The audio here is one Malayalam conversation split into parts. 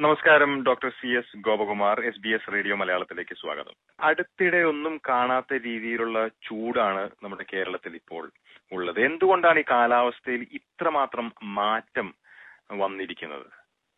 നമസ്കാരം doctor C S Gopakumar S B S radio മലയാളത്തിലേക്ക് സ്വാഗതം അടുത്തിടെ ഒന്നും കാണാത്ത രീതിയിലുള്ള ചൂടാണ് നമ്മുടെ കേരളത്തിൽ ഇപ്പോൾ ഉള്ളത് എന്തുകൊണ്ടാണ് ഈ കാലാവസ്ഥയിൽ ഇത്രമാത്രം മാറ്റം വന്നിരിക്കുന്നത്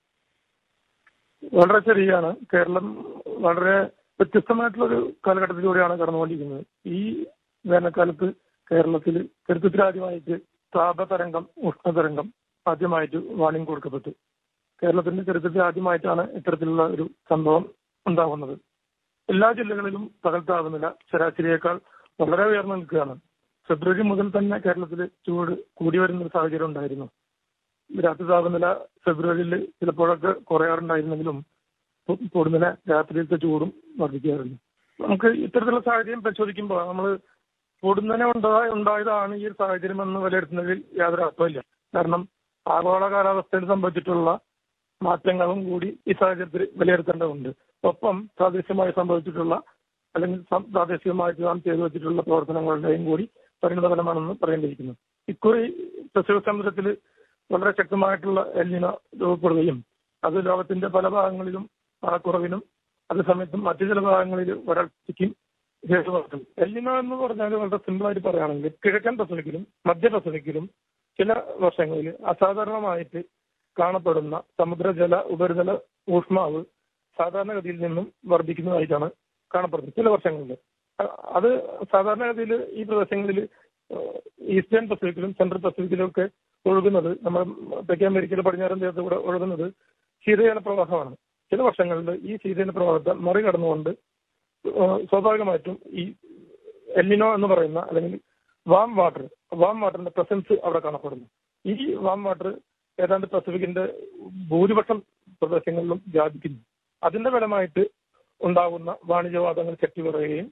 വളരെ ശരിയാണ് കേരളം വളരെ വ്യത്യസ്തമായിട്ടുള്ള ഒരു കാലഘട്ടത്തിലൂടെയാണ് കടന്നുകൊണ്ടിരിക്കുന്നത് ഈ വേനൽക്കാലത്ത് കേരളത്തിൽ ചരിത്രത്തിലാദ്യമായിട്ട് താപതരംഗം ഉഷ്ണതരംഗം ആദ്യമായിട്ട് വാണിംഗ് കൊടുക്കപ്പെട്ടു കേരളത്തിന്റെ ചരിത്രത്തിൽ ആദ്യമായിട്ടാണ് ഇത്തരത്തിലുള്ള ഒരു സംഭവം ഉണ്ടാകുന്നത് എല്ലാ ജില്ലകളിലും പകൽ താപനില ശരാശരിയേക്കാൾ വളരെ ഉയർന്നു നിൽക്കുകയാണ് ഫെബ്രുവരി മുതൽ തന്നെ കേരളത്തിൽ ചൂട് കൂടി വരുന്ന ഒരു സാഹചര്യം ഉണ്ടായിരുന്നു രാത്രി താപനില ഫെബ്രുവരിയിൽ ചിലപ്പോഴൊക്കെ കുറയാറുണ്ടായിരുന്നെങ്കിലും പൊടുന്നിന രാത്രിയിലത്തെ ചൂടും വർദ്ധിക്കാറുണ്ട് നമുക്ക് ഇത്തരത്തിലുള്ള സാഹചര്യം പരിശോധിക്കുമ്പോൾ നമ്മൾ പൊടുന്നനെ ഉണ്ടായ ഉണ്ടായതാണ് ഈ ഒരു സാഹചര്യം എന്ന് വിലയിരുത്തുന്നതിൽ യാതൊരു അർത്ഥമില്ല കാരണം ആഗോള കാലാവസ്ഥയിൽ സംഭവിച്ചിട്ടുള്ള മാറ്റങ്ങളും കൂടി ഈ സാഹചര്യത്തിൽ വിലയിരുത്തേണ്ടതുണ്ട് ഒപ്പം പ്രാദേശികമായി സംഭവിച്ചിട്ടുള്ള അല്ലെങ്കിൽ പ്രാദേശികമായിട്ട് നാം ചെയ്തു വെച്ചിട്ടുള്ള പ്രവർത്തനങ്ങളുടെയും കൂടി പരിണിതഫലമാണെന്ന് പറയേണ്ടിയിരിക്കുന്നു ഇക്കുറി പശ്ചിമ സമുദ്രത്തിൽ വളരെ ശക്തമായിട്ടുള്ള എല്ലിന രൂപപ്പെടുകയും അത് ലോകത്തിന്റെ പല ഭാഗങ്ങളിലും കുറവിനും അതേസമയത്തും മറ്റു ചില ഭാഗങ്ങളിൽ വരൾച്ചയ്ക്കും ഹേതുവാക്കും എല്ലിനോ എന്ന് പറഞ്ഞാൽ വളരെ സിമ്പിൾ ആയിട്ട് പറയുകയാണെങ്കിൽ കിഴക്കൻ പസഫിക്കിലും മധ്യ പസഫിക്കിലും ചില വർഷങ്ങളിൽ അസാധാരണമായിട്ട് കാണപ്പെടുന്ന സമുദ്രജല ഉപരിതല ഊഷ്മാവ് സാധാരണഗതിയിൽ നിന്നും വർദ്ധിക്കുന്നതായിട്ടാണ് കാണപ്പെടുന്നത് ചില വർഷങ്ങളിൽ അത് സാധാരണഗതിയിൽ ഈ പ്രദേശങ്ങളിൽ ഈസ്റ്റേൺ പസഫിക്കിലും സെൻട്രൽ പസഫിക്കിലും ഒക്കെ ഒഴുകുന്നത് നമ്മൾ തെക്കേ അമേരിക്കയിലെ പടിഞ്ഞാറൻ തീരത്ത് കൂടെ ഒഴുകുന്നത് ശീതജല പ്രവാഹമാണ് ചില വർഷങ്ങളിൽ ഈ ശീതജല പ്രവാഹത്തെ മറികടന്നുകൊണ്ട് സ്വാഭാവികമായിട്ടും ഈ എല്ലിനോ എന്ന് പറയുന്ന അല്ലെങ്കിൽ വാം വാട്ടർ വാം വാട്ടറിന്റെ പ്രസൻസ് അവിടെ കാണപ്പെടുന്നു ഈ വാം വാട്ടർ ഏതാണ്ട് പസഫിക്കിന്റെ ഭൂരിപക്ഷം പ്രദേശങ്ങളിലും വ്യാപിക്കുന്നു അതിന്റെ ഫലമായിട്ട് ഉണ്ടാകുന്ന വാണിജ്യവാദങ്ങൾ ശക്തി കുറയുകയും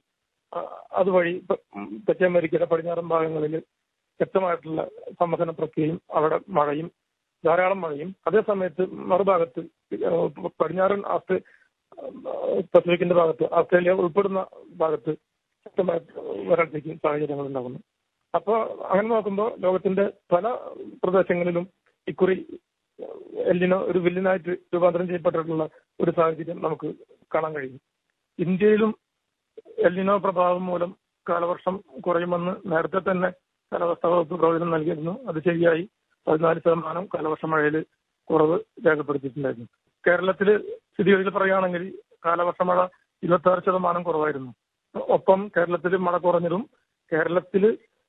അതുവഴി തെക്കേ അമേരിക്കയുടെ പടിഞ്ഞാറൻ ഭാഗങ്ങളിൽ ശക്തമായിട്ടുള്ള സംവഹന പ്രക്രിയയും അവിടെ മഴയും ധാരാളം മഴയും അതേസമയത്ത് മറുഭാഗത്ത് പടിഞ്ഞാറൻ ആസ്ട്രേ പസഫിക്കിന്റെ ഭാഗത്ത് ഓസ്ട്രേലിയ ഉൾപ്പെടുന്ന ഭാഗത്ത് ശക്തമായിട്ട് വരൾച്ചയ്ക്കും സാഹചര്യങ്ങൾ ഉണ്ടാകുന്നു അപ്പോൾ അങ്ങനെ നോക്കുമ്പോൾ ലോകത്തിന്റെ പല പ്രദേശങ്ങളിലും ഇക്കുറി എല്ലിനോ ഒരു വില്ലിനായിട്ട് രൂപാന്തരം ചെയ്യപ്പെട്ടിട്ടുള്ള ഒരു സാഹചര്യം നമുക്ക് കാണാൻ കഴിയും ഇന്ത്യയിലും എല്ലിനോ പ്രഭാവം മൂലം കാലവർഷം കുറയുമെന്ന് നേരത്തെ തന്നെ കാലാവസ്ഥാ വകുപ്പ് പ്രവചനം നൽകിയിരുന്നു അത് ശരിയായി പതിനാല് ശതമാനം കാലവർഷ മഴയിൽ കുറവ് രേഖപ്പെടുത്തിയിട്ടുണ്ടായിരുന്നു കേരളത്തിൽ സ്ഥിതിഗതികൾ പറയുകയാണെങ്കിൽ കാലവർഷ മഴ ഇരുപത്തി ആറ് ശതമാനം കുറവായിരുന്നു ഒപ്പം കേരളത്തിൽ മഴ കുറഞ്ഞതും കേരളത്തിൽ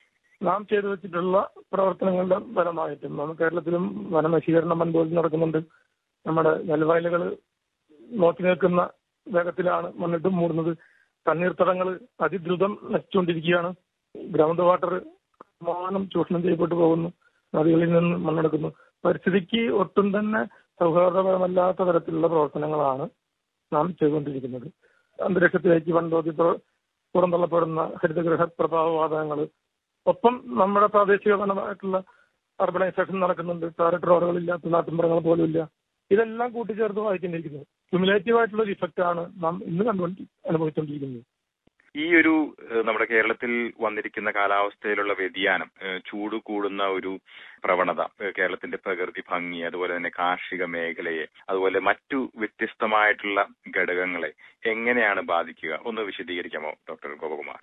നാം ചെയ്തു വെച്ചിട്ടുള്ള പ്രവർത്തനങ്ങളുടെ ഫലമായിട്ടും നമ്മൾ കേരളത്തിലും വനനശീകരണം വൻതോതിൽ നടക്കുന്നുണ്ട് നമ്മുടെ നെൽവയലുകൾ നോക്കി നിൽക്കുന്ന വേഗത്തിലാണ് മണ്ണിട്ട് മൂടുന്നത് തണ്ണീർത്തടങ്ങൾ അതിദ്രുതം നശിച്ചുകൊണ്ടിരിക്കുകയാണ് ഗ്രൗണ്ട് വാട്ടർ മാനം ചൂഷണം ചെയ്യപ്പെട്ടു പോകുന്നു നദികളിൽ നിന്ന് മണ്ണെടുക്കുന്നു പരിസ്ഥിതിക്ക് ഒട്ടും തന്നെ സൗഹാർദ്ദപരമല്ലാത്ത തരത്തിലുള്ള പ്രവർത്തനങ്ങളാണ് നാം ചെയ്തുകൊണ്ടിരിക്കുന്നത് അന്തരീക്ഷത്തിലേക്ക് വൻതോതിൽ പുറന്തള്ളപ്പെടുന്ന ഹരിതഗൃഹ പ്രഭാവവാതകങ്ങൾ ഒപ്പം നമ്മുടെ പ്രാദേശികപരമായിട്ടുള്ള അർബനൈസേഷൻ നടക്കുന്നുണ്ട് ടാറിറ്റ് റോഡുകളില്ലാത്ത നാട്ടിൻപുറങ്ങൾ പോലും ഇല്ല ഇതെല്ലാം കൂട്ടിച്ചേർത്ത് വായിക്കൊണ്ടിരിക്കുന്നത് ക്യുമുലേറ്റീവ് ആയിട്ടുള്ള ഒരു ഇഫക്റ്റ് ആണ് നാം ഇന്ന് കണ്ടുകൊണ്ട് അനുഭവിച്ചുകൊണ്ടിരിക്കുന്നത് ഈ ഒരു നമ്മുടെ കേരളത്തിൽ വന്നിരിക്കുന്ന കാലാവസ്ഥയിലുള്ള വ്യതിയാനം ചൂട് കൂടുന്ന ഒരു പ്രവണത കേരളത്തിന്റെ പ്രകൃതി ഭംഗി അതുപോലെ തന്നെ കാർഷിക മേഖലയെ അതുപോലെ മറ്റു വ്യത്യസ്തമായിട്ടുള്ള ഘടകങ്ങളെ എങ്ങനെയാണ് ബാധിക്കുക ഒന്ന് വിശദീകരിക്കാമോ ഡോക്ടർ ഗോപകുമാർ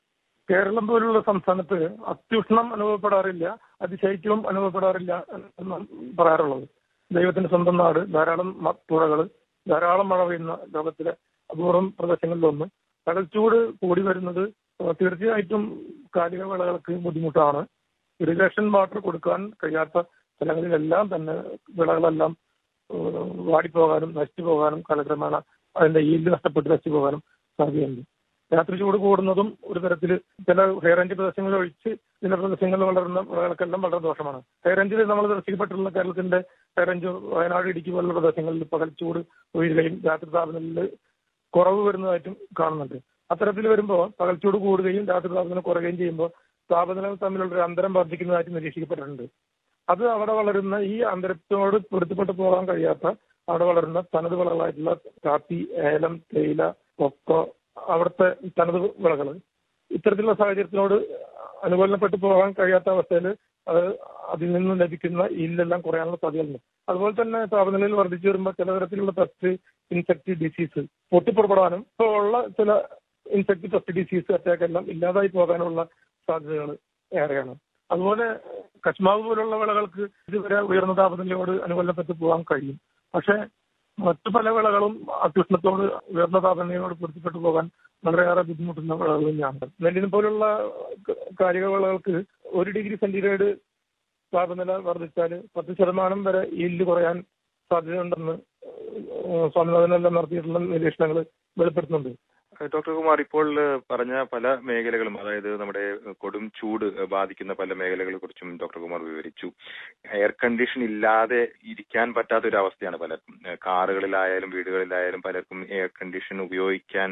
കേരളം പോലുള്ള സംസ്ഥാനത്ത് അത്യുഷ്ണം അനുഭവപ്പെടാറില്ല അതിശൈത്യവും അനുഭവപ്പെടാറില്ല എന്നാണ് പറയാറുള്ളത് ദൈവത്തിന്റെ സ്വന്തം നാട് ധാരാളം പുഴകൾ ധാരാളം മഴ പെയ്യുന്ന ലോകത്തിലെ അപൂർവം പ്രദേശങ്ങളിലൊന്ന് കടൽച്ചൂട് കൂടി വരുന്നത് തീർച്ചയായിട്ടും കാലിക വിളകൾക്ക് ബുദ്ധിമുട്ടാണ് ഇറിഗേഷൻ വാട്ടർ കൊടുക്കാൻ കഴിയാത്ത സ്ഥലങ്ങളിലെല്ലാം തന്നെ വിളകളെല്ലാം വാടിപ്പോകാനും നശിച്ചു പോകാനും കാലക്രമേണ അതിന്റെ ഈൽഡ് നഷ്ടപ്പെട്ട് നശിച്ചു പോകാനും സാധ്യതയുണ്ട് രാത്രി ചൂട് കൂടുന്നതും ഒരു തരത്തിൽ ചില ഹൈറേഞ്ച് പ്രദേശങ്ങളിൽ ഒഴിച്ച് ചില പ്രദേശങ്ങളിൽ വളരുന്ന വിളകൾക്കെല്ലാം വളരെ ദോഷമാണ് ഹൈറേഞ്ചിൽ നമ്മൾ ദർശിക്കപ്പെട്ടിട്ടുള്ള കേരളത്തിന്റെ ഹൈറേഞ്ച് വയനാട് ഇടുക്കി പോലുള്ള പ്രദേശങ്ങളിൽ പകൽ ചൂട് ഉയരുകയും രാത്രി താപനിലയിൽ കുറവ് വരുന്നതായിട്ടും കാണുന്നുണ്ട് അത്തരത്തിൽ വരുമ്പോൾ പകൽച്ചൂട് കൂടുകയും രാത്രി താപനില കുറയുകയും ചെയ്യുമ്പോൾ താപനില തമ്മിലുള്ള ഒരു അന്തരം വർദ്ധിക്കുന്നതായിട്ട് നിരീക്ഷിക്കപ്പെട്ടിട്ടുണ്ട് അത് അവിടെ വളരുന്ന ഈ അന്തരത്തോട് പൊരുത്തപ്പെട്ടു പോകാൻ കഴിയാത്ത അവിടെ വളരുന്ന തനത് വിളകളായിട്ടുള്ള കാപ്പി ഏലം തേയില കൊക്കോ അവിടുത്തെ തനത് വിളകൾ ഇത്തരത്തിലുള്ള സാഹചര്യത്തിനോട് അനുകൂലപ്പെട്ടു പോകാൻ കഴിയാത്ത അവസ്ഥയിൽ അത് അതിൽ നിന്ന് ലഭിക്കുന്ന ഈൽഡെല്ലാം കുറയാനുള്ള സാധ്യതയുണ്ട് അതുപോലെ തന്നെ താപനിലയിൽ വർദ്ധിച്ചു വരുമ്പോൾ ചില തരത്തിലുള്ള പെസ്റ്റ് ഇൻസെക്ട് ഡിസീസ് പൊട്ടിപ്പുറപ്പെടാനും ഇപ്പോൾ ഉള്ള ചില ഇൻസെക്ട് പെസ്റ്റ് ഡിസീസ് അറ്റാക്ക് എല്ലാം ഇല്ലാതായി പോകാനുള്ള സാധ്യതകൾ ഏറെയാണ് അതുപോലെ കശ്മാവ് പോലുള്ള വിളകൾക്ക് ഇതുവരെ ഉയർന്ന താപനിലയോട് അനുബന്ധപ്പെട്ട് പോകാൻ കഴിയും പക്ഷേ മറ്റു പല വിളകളും അത്യുഷ്ണത്തോട് ഉയർന്ന താപനിലയോട് പൊരുത്തപ്പെട്ടു പോകാൻ വളരെയേറെ ബുദ്ധിമുട്ടുന്ന വിളകൾ തന്നെയാണ് നെല്ലിനെ പോലുള്ള കാരിക വിളകൾക്ക് ഒരു ഡിഗ്രി സെന്റിഗ്രേഡ് താപനില വർദ്ധിച്ചാൽ പത്ത് ശതമാനം വരെ ഈൽഡ് കുറയാൻ സാധ്യതയുണ്ടെന്ന് സ്വാമിനാഥനെല്ലാം നടത്തിയിട്ടുള്ള നിരീക്ഷണങ്ങൾ വെളിപ്പെടുത്തുന്നുണ്ട് ഡോക്ടർ കുമാർ ഇപ്പോൾ പറഞ്ഞ പല മേഖലകളും അതായത് നമ്മുടെ കൊടും ചൂട് ബാധിക്കുന്ന പല മേഖലകളെ കുറിച്ചും ഡോക്ടർ കുമാർ വിവരിച്ചു എയർ കണ്ടീഷൻ ഇല്ലാതെ ഇരിക്കാൻ പറ്റാത്ത ഒരു അവസ്ഥയാണ് പലർക്കും കാറുകളിലായാലും വീടുകളിലായാലും പലർക്കും എയർ കണ്ടീഷൻ ഉപയോഗിക്കാൻ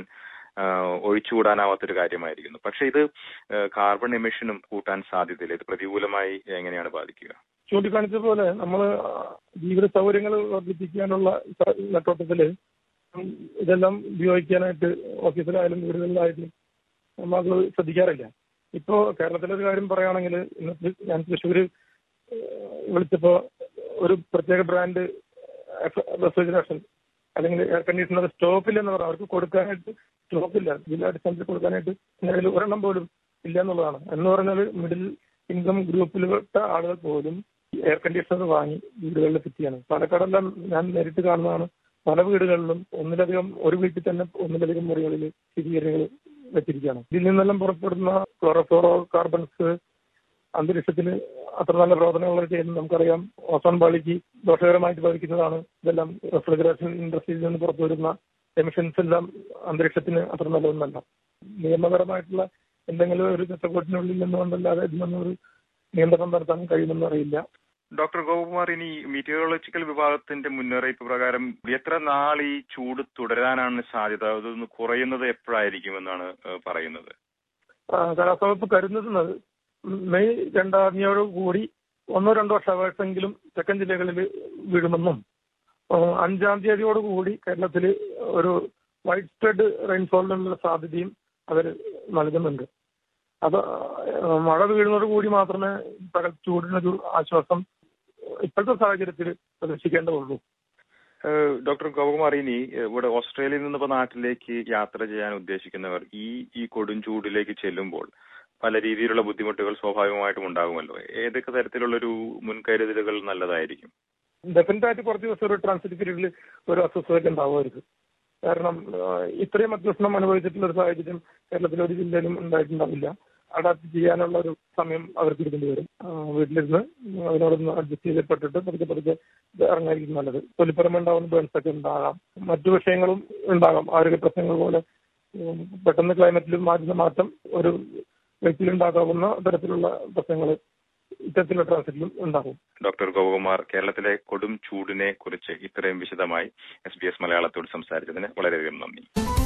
ഒഴിച്ചുകൂടാനാവാത്തൊരു കാര്യമായിരിക്കുന്നു പക്ഷെ ഇത് കാർബൺ എമിഷനും കൂട്ടാൻ സാധ്യതയില്ല ഇത് പ്രതികൂലമായി എങ്ങനെയാണ് ബാധിക്കുക ചൂണ്ടിക്കാണിച്ച പോലെ നമ്മൾ ജീവിത സൗകര്യങ്ങൾ വർദ്ധിപ്പിക്കാനുള്ള നെട്ടോട്ടത്തില് ഇതെല്ലാം ഉപയോഗിക്കാനായിട്ട് ഓഫീസിലായാലും വീടുകളിലായാലും നമ്മൾ ശ്രദ്ധിക്കാറില്ല ഇപ്പോ കേരളത്തിലെ ഒരു കാര്യം പറയുകയാണെങ്കിൽ ഇന്നത്തെ ഞാൻ തൃശ്ശൂര് വിളിച്ചപ്പോ ഒരു പ്രത്യേക ബ്രാൻഡ് റെഫ്രിജറേഷൻ അല്ലെങ്കിൽ എയർ കണ്ടീഷണർ സ്റ്റോപ്പില്ല എന്ന് പറയാം അവർക്ക് കൊടുക്കാനായിട്ട് സ്റ്റോപ്പില്ല ജില്ലാ അടിസ്ഥാനത്തിൽ കൊടുക്കാനായിട്ട് നിലവിൽ ഒരെണ്ണം പോലും ഇല്ല എന്നുള്ളതാണ് എന്ന് പറഞ്ഞാൽ മിഡിൽ ഇൻകം ഗ്രൂപ്പിൽപ്പെട്ട ആളുകൾ പോലും എയർ കണ്ടീഷണർ വാങ്ങി വീടുകളിൽ ഫിറ്റ് ചെയ്യണം പാലക്കാടെല്ലാം ഞാൻ നേരിട്ട് കാണുന്നതാണ് പല വീടുകളിലും ഒന്നിലധികം ഒരു വീട്ടിൽ തന്നെ ഒന്നിലധികം മുറികളിൽ സ്ഥിരീകരണങ്ങൾ വെച്ചിരിക്കുകയാണ് ഇതിൽ നിന്നെല്ലാം പുറപ്പെടുന്ന ക്ലോറോഫ്ലോറോ കാർബൺസ് അന്തരീക്ഷത്തിൽ അത്ര നല്ല പ്രവർത്തനങ്ങൾ ചെയ്യുന്നത് നമുക്കറിയാം ഓസോൺ പാളിക്ക് ദോഷകരമായിട്ട് ബാധിക്കുന്നതാണ് ഇതെല്ലാം റെഫ്രിജറേഷൻ ഇൻഡസ്ട്രിയിൽ നിന്ന് പുറത്തു വരുന്ന എമിഷൻസ് എല്ലാം അന്തരീക്ഷത്തിന് അത്ര നല്ലതൊന്നല്ല നിയമപരമായിട്ടുള്ള എന്തെങ്കിലും ഒരു ചട്ടക്കൂട്ടിനുള്ളിൽ നിന്നുകൊണ്ടല്ലാതെ ഇതിനൊന്നും ഒരു നിയന്ത്രണം നടത്താൻ കഴിയുമെന്ന് അറിയില്ല ഡോക്ടർ ഗോപകുമാർ ഇനി മീറ്റിയോളജിക്കൽ വിഭാഗത്തിന്റെ മുന്നറിയിപ്പ് പ്രകാരം എത്ര നാൾ ഈ ചൂട് തുടരാനാണ് സാധ്യത അതൊന്ന് കുറയുന്നത് എപ്പോഴായിരിക്കും എന്നാണ് പറയുന്നത് കാലാവസ്ഥ വകുപ്പ് കരുതുന്നത് മെയ് രണ്ടാം തീയതിയോട് കൂടി ഒന്നോ രണ്ടോ ഷവേഴ്സെങ്കിലും തെക്കൻ ജില്ലകളിൽ വീഴുമെന്നും അഞ്ചാം തീയതിയോട് കൂടി കേരളത്തിൽ ഒരു വൈഡ് സ്പ്രെഡ് റെയിൻഫോളിനുള്ള സാധ്യതയും അവർ നൽകുന്നുണ്ട് അത് മഴ വീഴുന്നതോട് കൂടി മാത്രമേ പകൽ ചൂടിനൊരു ആശ്വാസം ഇപ്പോഴത്തെ സാഹചര്യത്തിൽ പ്രതീക്ഷിക്കേണ്ടതുള്ളൂ ഡോക്ടർ ഗോപകുമാർ ഇനി ഇവിടെ ഓസ്ട്രേലിയയിൽ നിന്ന് ഇപ്പോൾ നാട്ടിലേക്ക് യാത്ര ചെയ്യാൻ ഉദ്ദേശിക്കുന്നവർ ഈ ഈ കൊടും ചൂടിലേക്ക് ചെല്ലുമ്പോൾ പല രീതിയിലുള്ള ബുദ്ധിമുട്ടുകൾ സ്വാഭാവികമായിട്ടും ഉണ്ടാകുമല്ലോ ഏതൊക്കെ തരത്തിലുള്ളൊരു മുൻകരുതലുകൾ നല്ലതായിരിക്കും ഡെഫിനറ്റ് ആയിട്ട് കുറച്ച് ദിവസം ഒരു ട്രാൻസിറ്റ് പീരീഡിൽ ഒരു അസ്വസ്ഥത ഉണ്ടാവുമായിരിക്കും കാരണം ഇത്രയും അത്യുഷ്ണം അനുഭവിച്ചിട്ടുള്ള ഒരു സാഹചര്യം കേരളത്തിലെ ഒരു ജില്ലയിലും ഉണ്ടായിട്ടുണ്ടാവില്ല അഡാപ്റ്റ് ചെയ്യാനുള്ള ഒരു സമയം അവർക്ക് എടുക്കേണ്ടി വരും വീട്ടിലിരുന്ന് അതിനോടൊന്ന് അഡ്ജസ്റ്റ് ചെയ്തിപ്പെട്ടിട്ട് പതുക്കെ പതുക്കെ ഇറങ്ങായിരിക്കും നല്ലത് തൊലിപ്പുറമുണ്ടാവുന്ന ബേൺസ് ഒക്കെ ഉണ്ടാകാം മറ്റു വിഷയങ്ങളും ഉണ്ടാകാം ആരോഗ്യ പ്രശ്നങ്ങൾ പോലെ പെട്ടെന്ന് ക്ലൈമറ്റിൽ മാറ്റുന്ന മാറ്റം ഒരു വ്യക്തിയിലുണ്ടാകാവുന്ന തരത്തിലുള്ള പ്രശ്നങ്ങൾ ഇത്തരത്തിലുള്ള ട്രാൻസിറ്റിലും ഉണ്ടാകും ഡോക്ടർ ഗോപകുമാർ കേരളത്തിലെ കൊടും ചൂടിനെ കുറിച്ച് ഇത്രയും വിശദമായി എസ് ബി എസ് മലയാളത്തോട് സംസാരിച്ചതിന് വളരെയധികം നന്ദി